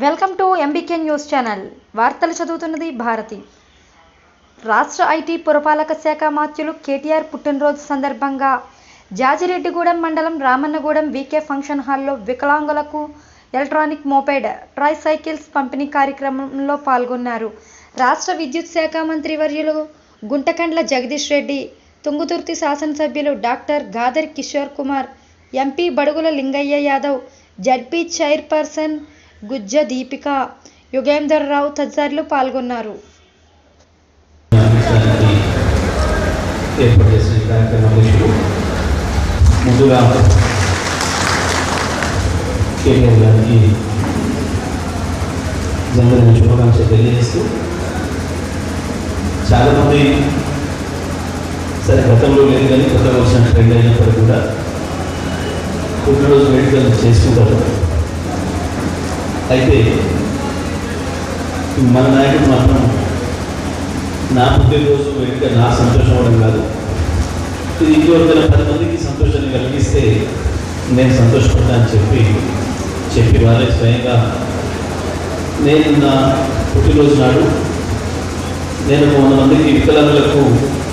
Welcome to MBK news channel వార్తలు చదువుతున్నది భారతి రాష్ట్ర ఐటీ పురపాలక శాఖ మాత్యులు కేటీఆర్ పుట్టినరోజు సందర్భంగా జాజిరెడ్డిగూడెం మండలం రామన్నగూడెం వీకే ఫంక్షన్ హాల్లో వికలాంగులకు ఎలక్ట్రానిక్ మోపెడ్ ట్రై సైకిల్స్ పంపిణీ కార్యక్రమంలో పాల్గొన్నారు రాష్ట్ర విద్యుత్ శాఖ మంత్రి వర్యులు గుంటకండ్ల జగదీష్ రెడ్డి తుంగుతుర్తి శాసనసభ్యులు doctor Gadar Kishore Kumar MP Badugula Lingaiah Yadav ZP chairperson Gujja Deepika Yugender Rao తదితరులు పాల్గొన్నారు ఏర్పాటు చేసిన ఈ కార్యక్రమ అధ్యక్షుడు ముందుగా కేటీఆర్ గారికి జన్మదిన శుభాకాంక్షలు తెలియజేస్తూ చాలామంది సరే గతంలో లేదు కానీ కొత్తగా వచ్చిన ట్రెండ్ అయినప్పటికీ కూడా పుట్టినరోజు వేడుకలు చేసుకుంటారు అయితే మన నాయకుడు మాత్రం నా పుట్టినరోజు వేడుక నా సంతోషం అవడం కాదు ఇది ఇంకొకరు పది మందికి సంతోషాన్ని కలిగిస్తే నేను సంతోషపడతా అని చెప్పి చెప్పి వాళ్ళే స్వయంగా నేను నా పుట్టినరోజు నాడు నేను వంద మందికి వికలాంగులకు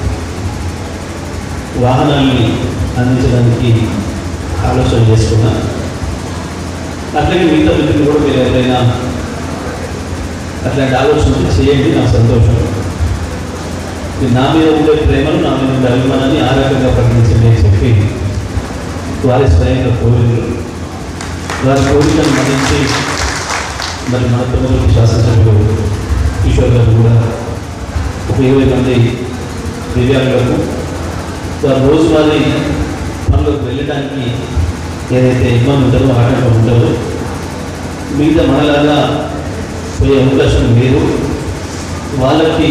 వాహనాల్ని అందించడానికి ఆలోచన చేసుకున్నా అట్లాగే మిగతా మిత్రులు కూడా మీరు ఎవరైనా అట్లాంటి ఆలోచన చేయండి నాకు సంతోషం ఇది నా మీద ఉండే ప్రేమను నా మీద ఉండే అభిమానాన్ని ఆ రకంగా ప్రకటించండి అని చెప్పి వారి స్వయంగా కోరికలు వారి కోరికను మన్నించి మరి మన తొమ్మిది శాసనసభ్యులు కిషోర్ గారు కూడా ఒక ఇరవై మంది దివ్యాంగులకు వారు రోజువారీ పనులకు వెళ్ళడానికి ఏదైతే ఇబ్బంది ఉంటుందో ఆటంకం ఉంటుందో మిగతా మనలాగా పోయే అవకాశం లేదు వాళ్ళకి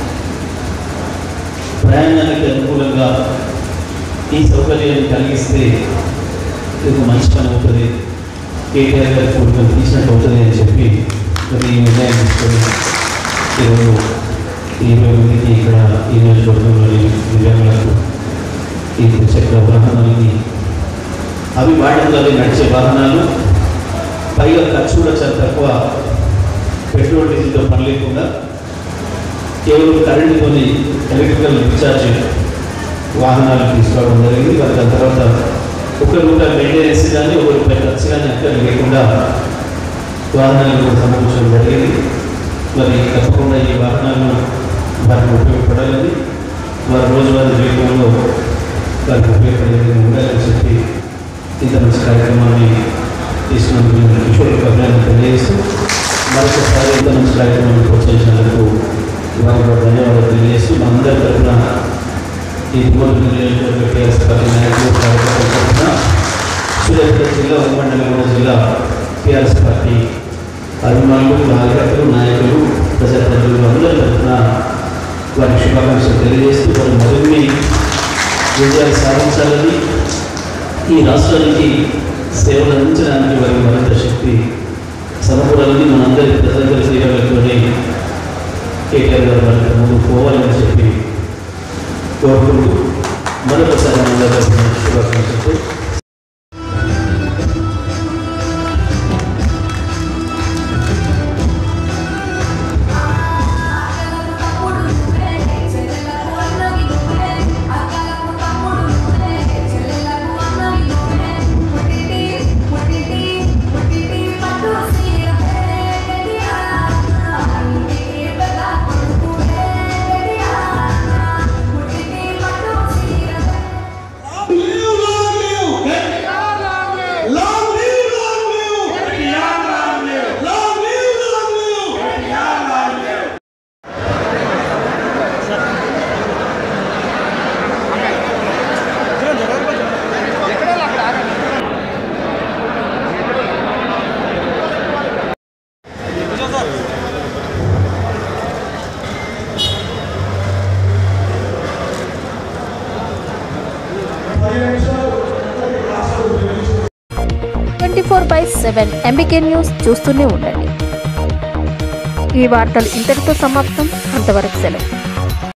ప్రయాణానికి అనుకూలంగా ఈ సౌకర్యాన్ని కలిగిస్తే ఇది ఒక మంచి పని అవుతుంది కేటీఆర్ గారి కోరికలు తీసినట్టు అవుతుంది అని చెప్పి మరి ఈ నిర్ణయం తీసుకొని ఈరోజు ఈ ఇరవై మందికి ఇక్కడ ఈ నియోజకవర్గంలోని దివ్యాంగులకు ఈ ద్విచక్ర వాహనాలని అవి వాడకంలో నడిచే వాహనాలు పైగా ఖర్చు కూడా చాలా తక్కువ పెట్రోల్ డీజిల్తో పని లేకుండా కేవలం కరెంటుతోని ఎలక్ట్రికల్ రీఛార్జ్ వాహనాలు తీసుకురావడం జరిగింది మరి దాని తర్వాత ఒక రూపాయి మెయింటెనెన్స్ కానీ ఒక రూపాయి ఖర్చు కానీ అక్కడ లేకుండా వాహనాలు కూడా సమకూర్చడం జరిగింది మరి తప్పకుండా ఈ వాహనాలు వారికి ఉపయోగపడాలని వారి రోజువారీ జీవితంలో వారికి ఉపయోగపడే విధంగా ఉండాలని చెప్పి ఇంత మంచి కార్యక్రమాన్ని తీసుకున్నందుకు నేను కిషోర్కి అభినందన తెలియజేస్తూ మరొకసారి ఇంత మంచి కార్యక్రమాన్ని ప్రోత్సహించినందుకు వారికి కూడా ధన్యవాదాలు తెలియజేస్తూ మనందరి తరఫున ఈ మూడు నియోజకవర్గ టీఆర్ఎస్ పార్టీ నాయకులు కార్యకర్తల తరఫున సూర్యాపేట జిల్లా ఉమ్మడి నల్గొండ జిల్లా టీఆర్ఎస్ పార్టీ అభిమానులు కార్యకర్తలు నాయకులు ప్రజాప్రతినిధులు అందరి తరఫున వారికి శుభాకాంక్షలు తెలియజేస్తూ వారు మరిన్ని విజయాలు సాధించాలని ఈ రాష్ట్రానికి సేవలు అందించడానికి వారికి మరింత శక్తి సమకూరాలని మనందరి ప్రజలందరి శ్రీరాలతోనే కేటీఆర్ గారు మరింత ముందుకు పోవాలని చెప్పి కోరుకుంటూ మరొకసారి మనందరి తరఫున శుభాకాంక్షలు Long live, long live! Long live, long live! Twenty four by seven MBK news చూస్తూనే ఉండండి ఈ వార్తలు ఇంతటితో సమాప్తం అంతవరకు సెలవు